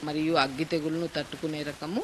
మరియు అగ్గి తెగులను తట్టుకునే రకము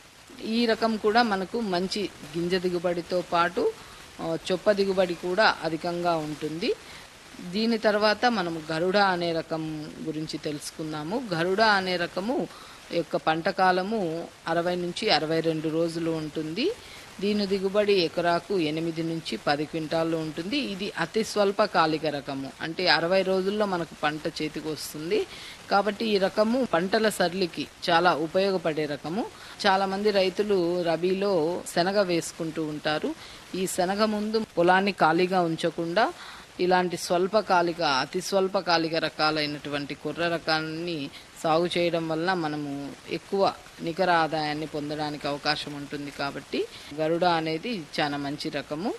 ఈ రకం కూడా మనకు మంచి గింజ దిగుబడితో పాటు ఆ, చొప్ప దిగుబడి కూడా అధికంగా ఉంటుంది దీని తర్వాత మనం గరుడ అనే రకం గురించి తెలుసుకుందాము గరుడ అనే రకము యొక్క పంట కాలము అరవై నుంచి అరవై రెండు రోజులు ఉంటుంది దీని దిగుబడి ఎకరాకు ఎనిమిది నుంచి పది క్వింటాళ్ళు ఉంటుంది ఇది అతి స్వల్పకాలిక రకము అంటే అరవై రోజుల్లో మనకు పంట చేతికి వస్తుంది కాబట్టి ఈ రకము పంటల సర్లికి చాలా ఉపయోగపడే రకము చాలా మంది రైతులు రబీలో శనగ వేసుకుంటూ ఉంటారు ఈ శనగ ముందు పొలాన్ని ఖాళీగా ఉంచకుండా ఇలాంటి స్వల్పకాలిక అతి స్వల్పకాలిక రకాలైనటువంటి కుర్ర రకాన్ని సాగు చేయడం వల్ల మనము ఎక్కువ నికర ఆదాయాన్ని పొందడానికి అవకాశం ఉంటుంది కాబట్టి గరుడ అనేది చాలా మంచి రకము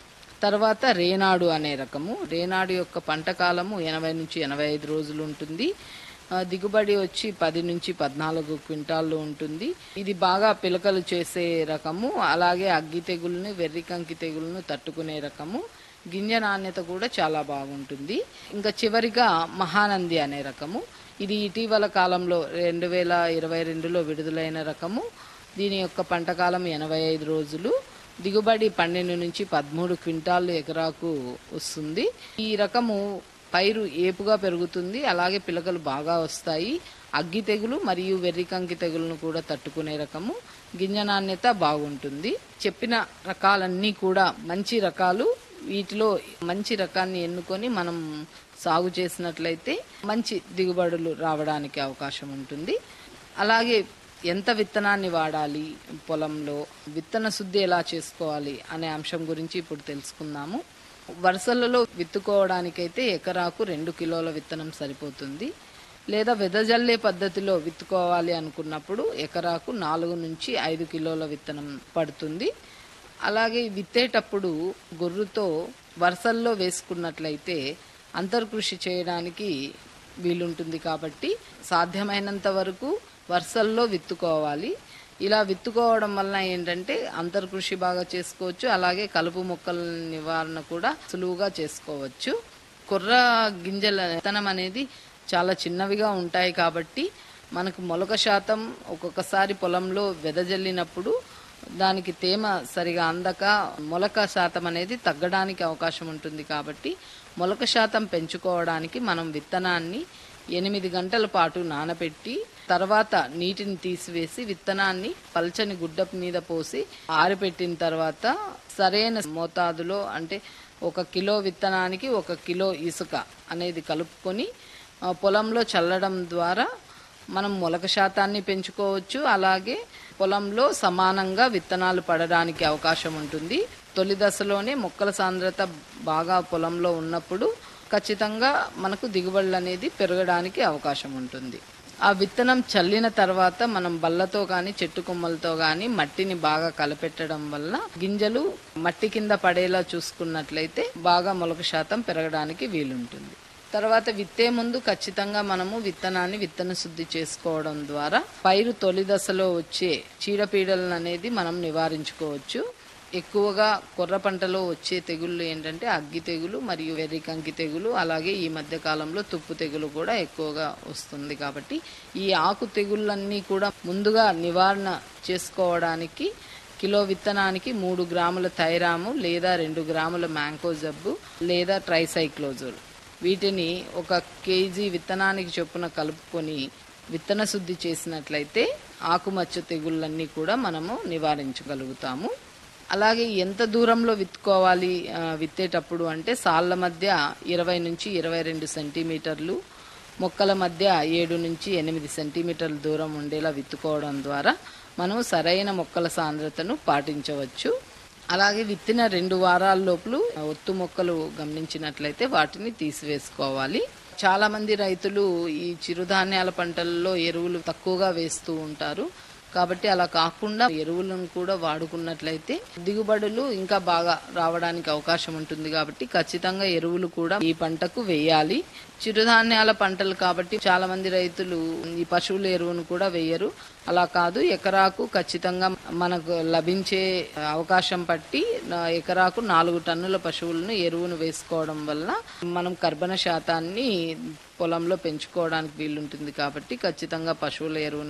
తర్వాత రేనాడు అనే రకము రేనాడు యొక్క పంట కాలము ఎనభై నుంచి ఎనభై ఐదు రోజులు ఉంటుంది ఆ, దిగుబడి వచ్చి పది నుంచి పద్నాలుగు క్వింటాళ్ళు ఉంటుంది ఇది బాగా పిలకలు చేసే రకము అలాగే అగ్గి తెగుల్ని వెర్రికంకి తెగులను తట్టుకునే రకము గింజ నాణ్యత కూడా చాలా బాగుంటుంది ఇంకా చివరిగా మహానంది అనే రకము ఇది ఇటీవల కాలంలో రెండు వేల ఇరవై రెండులో విడుదలైన రకము దీని యొక్క పంట కాలం ఎనభై ఐదు రోజులు దిగుబడి పన్నెండు నుంచి పదమూడు క్వింటాళ్ళు ఎకరాకు వస్తుంది ఈ రకము పైరు ఏపుగా పెరుగుతుంది అలాగే పిలకలు బాగా వస్తాయి అగ్గి తెగులు మరియు వెర్రికంకి తెగులను కూడా తట్టుకునే రకము గింజ నాణ్యత బాగుంటుంది చెప్పిన రకాలన్నీ కూడా మంచి రకాలు వీటిలో మంచి రకాన్ని ఎన్నుకొని మనం సాగు చేసినట్లయితే మంచి దిగుబడులు రావడానికి అవకాశం ఉంటుంది అలాగే ఎంత విత్తనాన్ని వాడాలి పొలంలో విత్తన శుద్ధి ఎలా చేసుకోవాలి అనే అంశం గురించి ఇప్పుడు తెలుసుకుందాము వరుసలలో విత్తుకోవడానికైతే ఎకరాకు రెండు కిలోల విత్తనం సరిపోతుంది లేదా వెదజల్లే పద్ధతిలో విత్తుకోవాలి అనుకున్నప్పుడు ఎకరాకు నాలుగు నుంచి ఐదు కిలోల విత్తనం పడుతుంది అలాగే విత్తేటప్పుడు గొర్రుతో వరుసల్లో వేసుకున్నట్లయితే అంతర్కృషి చేయడానికి వీలుంటుంది కాబట్టి సాధ్యమైనంత వరకు వరుసల్లో విత్తుకోవాలి ఇలా విత్తుకోవడం వలన ఏంటంటే అంతర్కృషి బాగా చేసుకోవచ్చు అలాగే కలుపు మొక్కల నివారణ కూడా సులువుగా చేసుకోవచ్చు కుర్ర గింజల విత్తనం అనేది చాలా చిన్నవిగా ఉంటాయి కాబట్టి మనకు మొలక శాతం ఒక్కొక్కసారి పొలంలో వెదజల్లినప్పుడు దానికి తేమ సరిగా అందక మొలక శాతం అనేది తగ్గడానికి అవకాశం ఉంటుంది కాబట్టి మొలక శాతం పెంచుకోవడానికి మనం విత్తనాన్ని ఎనిమిది గంటల పాటు నానబెట్టి తర్వాత నీటిని తీసివేసి విత్తనాన్ని పల్చని గుడ్డ మీద పోసి ఆరిపెట్టిన తర్వాత సరైన మోతాదులో అంటే ఒక కిలో విత్తనానికి ఒక కిలో ఇసుక అనేది కలుపుకొని ఆ, పొలంలో చల్లడం ద్వారా మనం మొలక శాతాన్ని పెంచుకోవచ్చు అలాగే పొలంలో సమానంగా విత్తనాలు పడడానికి అవకాశం ఉంటుంది తొలి దశలోనే మొక్కల సాంద్రత బాగా పొలంలో ఉన్నప్పుడు ఖచ్చితంగా మనకు దిగుబడులు అనేది పెరగడానికి అవకాశం ఉంటుంది ఆ విత్తనం చల్లిన తర్వాత మనం బల్లతో కానీ చెట్టు కొమ్మలతో కానీ మట్టిని బాగా కలపెట్టడం వల్ల గింజలు మట్టి కింద పడేలా చూసుకున్నట్లయితే బాగా మొలక శాతం పెరగడానికి వీలుంటుంది తర్వాత విత్తే ముందు ఖచ్చితంగా మనము విత్తనాన్ని విత్తన శుద్ధి చేసుకోవడం ద్వారా పైరు తొలి దశలో వచ్చే చీడపీడలను అనేది మనం నివారించుకోవచ్చు ఎక్కువగా కొర్ర పంటలో వచ్చే తెగుళ్ళు ఏంటంటే అగ్గి తెగులు మరియు వెర్రికంకి తెగులు అలాగే ఈ మధ్య కాలంలో తుప్పు తెగులు కూడా ఎక్కువగా వస్తుంది కాబట్టి ఈ ఆకు తెగుళ్ళన్నీ కూడా ముందుగా నివారణ చేసుకోవడానికి కిలో విత్తనానికి మూడు గ్రాముల థైరాము లేదా రెండు గ్రాముల మ్యాంకో జబ్బు లేదా ట్రైసైక్లోజోల్ వీటిని ఒక కేజీ విత్తనానికి చొప్పున కలుపుకొని విత్తన శుద్ధి చేసినట్లయితే ఆకుమచ్చ తెగుళ్ళన్నీ కూడా మనము నివారించగలుగుతాము అలాగే ఎంత దూరంలో విత్తుకోవాలి ఆ, విత్తేటప్పుడు అంటే సాళ్ళ మధ్య ఇరవై నుంచి ఇరవై రెండు సెంటీమీటర్లు మొక్కల మధ్య ఏడు నుంచి ఎనిమిది సెంటీమీటర్ల దూరం ఉండేలా విత్తుకోవడం ద్వారా మనం సరైన మొక్కల సాంద్రతను పాటించవచ్చు అలాగే విత్తిన రెండు వారాల లోపల ఒత్తు మొక్కలు గమనించినట్లయితే వాటిని తీసివేసుకోవాలి చాలా మంది రైతులు ఈ చిరుధాన్యాల పంటల్లో ఎరువులు తక్కువగా వేస్తూ ఉంటారు కాబట్టి అలా కాకుండా ఎరువులను కూడా వాడుకున్నట్లయితే దిగుబడులు ఇంకా బాగా రావడానికి అవకాశం ఉంటుంది కాబట్టి ఖచ్చితంగా ఎరువులు కూడా ఈ పంటకు వేయాలి చిరుధాన్యాల పంటలు కాబట్టి చాలా మంది రైతులు ఈ పశువుల ఎరువును కూడా వేయరు అలా కాదు ఎకరాకు ఖచ్చితంగా మనకు లభించే అవకాశం పట్టి ఆ, ఎకరాకు నాలుగు టన్నుల పశువులను ఎరువును వేసుకోవడం వల్ల మనం కర్బన శాతాన్ని పొలంలో పెంచుకోవడానికి వీలుంటుంది కాబట్టి ఖచ్చితంగా పశువుల ఎరువును